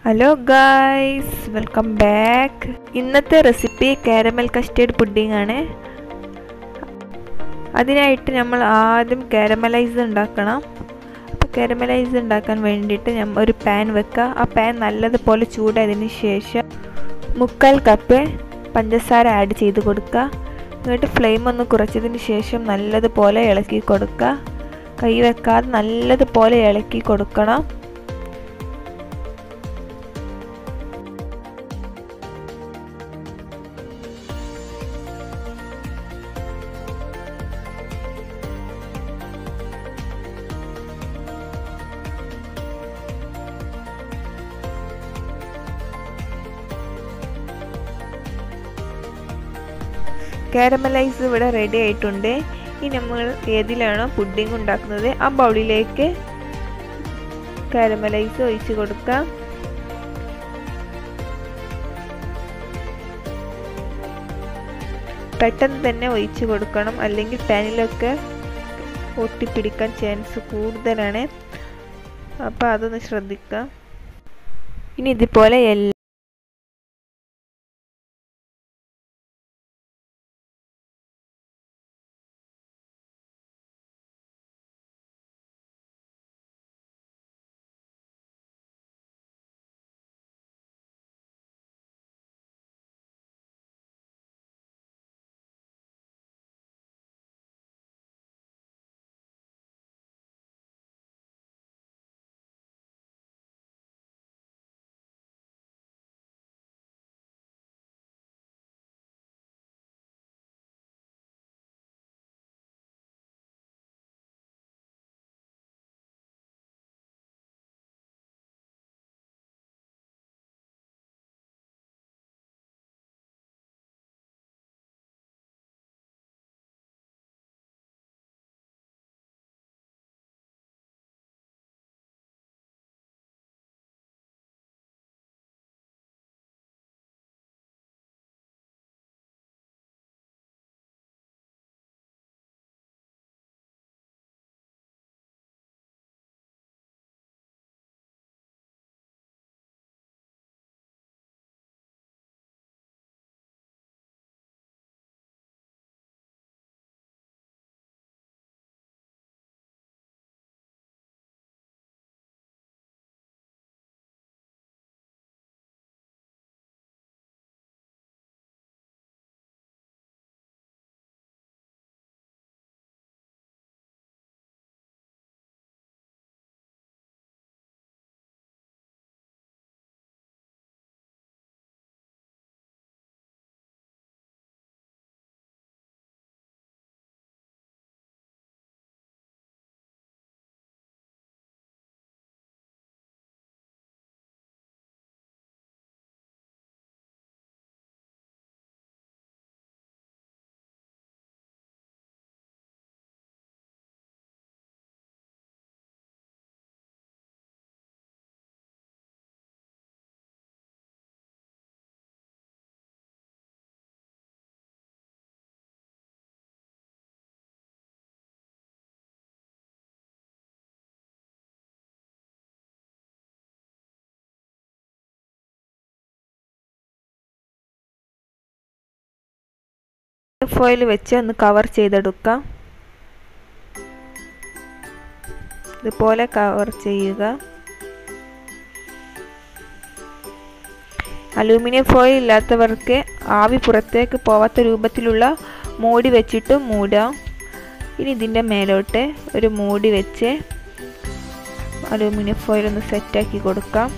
hello guys welcome back ഇന്നത്തെ recipe caramel custard pudding ആണ് അതിനായിട്ട് നമ്മൾ ആദ്യം കാരമലൈസ് ഉണ്ടാക്കണം അപ്പോൾ കാരമലൈസ് ഉണ്ടാക്കാൻ വേണ്ടിയിട്ട് നമ്മൾ ഒരു പാൻ വെക്കുക ആ പാൻ നല്ലതുപോലെ ചൂടായതിന് ശേഷം മുക്കാൽ കപ്പ് പഞ്ചസാര ആഡ് ചെയ്ത് കൊടുക്കുക എന്നിട്ട് ഫ്ലെയിം ഒന്ന് കുറച്ചതിന് ശേഷം നല്ലതുപോലെ ഇളക്കി കൊടുക്കുക കൈ വെക്കാതെ നല്ലതുപോലെ ഇളക്കി കൊടുക്കണം കാരമലൈസ് ഇവിടെ റെഡി ആയിട്ടുണ്ട് ഇനി നമ്മൾ ഏതിലാണോ പുഡിംഗ് ഉണ്ടാക്കുന്നത് ആ ബൗളിലേക്ക് കാരമലൈസ് ഒഴിച്ച് കൊടുക്കാം പെട്ടെന്ന് തന്നെ ഒഴിച്ച് കൊടുക്കണം അല്ലെങ്കിൽ പാനിലൊക്കെ ഒട്ടിപ്പിടിക്കാൻ ചാൻസ് കൂടുതലാണ് അപ്പോൾ അതൊന്ന് ശ്രദ്ധിക്കാം ഇനി ഇതുപോലെ എല്ലാ ഫോയിൽ വെച്ച് ഒന്ന് കവർ ചെയ്തെടുക്കാം ഇതുപോലെ കവർ ചെയ്യുക അലൂമിനിയം ഫോയിൽ ഇല്ലാത്തവർക്ക് ആവി പുറത്തേക്ക് പോവാത്ത രൂപത്തിലുള്ള മൂടി വെച്ചിട്ട് മൂടാം ഇനി ഇതിൻ്റെ മേലോട്ട് ഒരു മൂടി വെച്ച് അലൂമിനിയം ഫോയിൽ ഒന്ന് സെറ്റാക്കി കൊടുക്കാം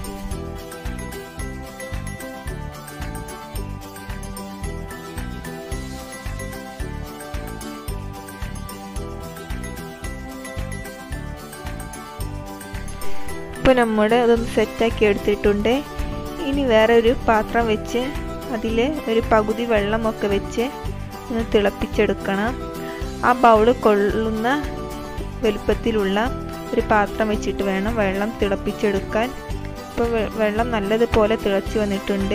ഇപ്പോൾ നമ്മുടെ അതൊന്ന് സെറ്റാക്കി എടുത്തിട്ടുണ്ട് ഇനി വേറെ ഒരു പാത്രം വെച്ച് അതിൽ ഒരു പകുതി വെള്ളമൊക്കെ വെച്ച് ഒന്ന് തിളപ്പിച്ചെടുക്കണം ആ ബൗള് കൊള്ളുന്ന വലുപ്പത്തിലുള്ള ഒരു പാത്രം വെച്ചിട്ട് വേണം വെള്ളം തിളപ്പിച്ചെടുക്കാൻ ഇപ്പോൾ വെള്ളം നല്ലതുപോലെ തിളച്ച് വന്നിട്ടുണ്ട്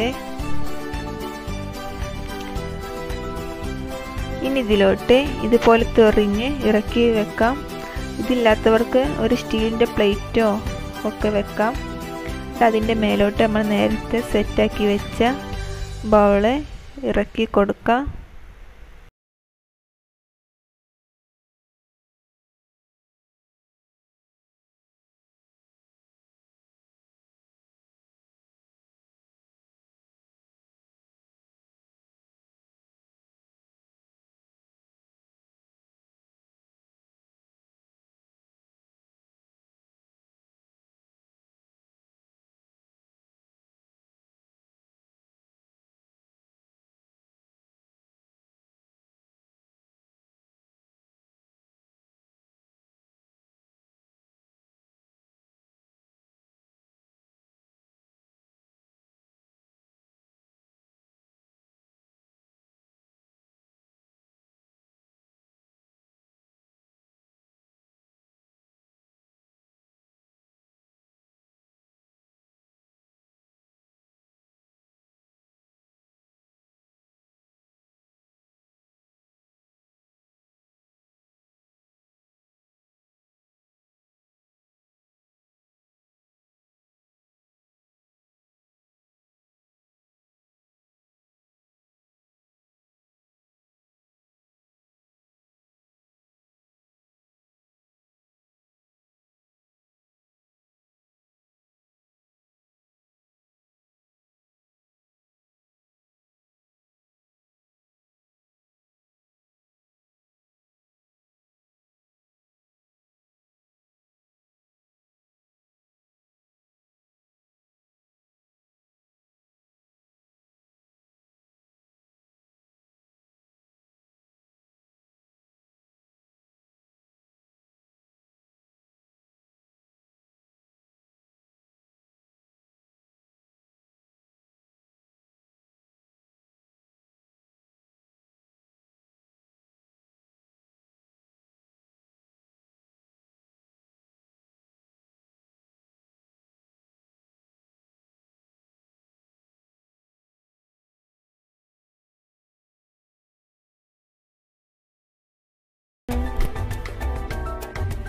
ഇനി ഇതിലോട്ട് ഇതുപോലെ തെറിഞ്ഞ് ഇറക്കി വെക്കാം ഇതില്ലാത്തവർക്ക് ഒരു സ്റ്റീലിൻ്റെ പ്ലേറ്റോ ഒക്കെ വെക്കാം അതിൻ്റെ മേലോട്ട് നമ്മൾ നേരത്തെ സെറ്റാക്കി വെച്ച ബൗള് ഇറക്കി കൊടുക്കാം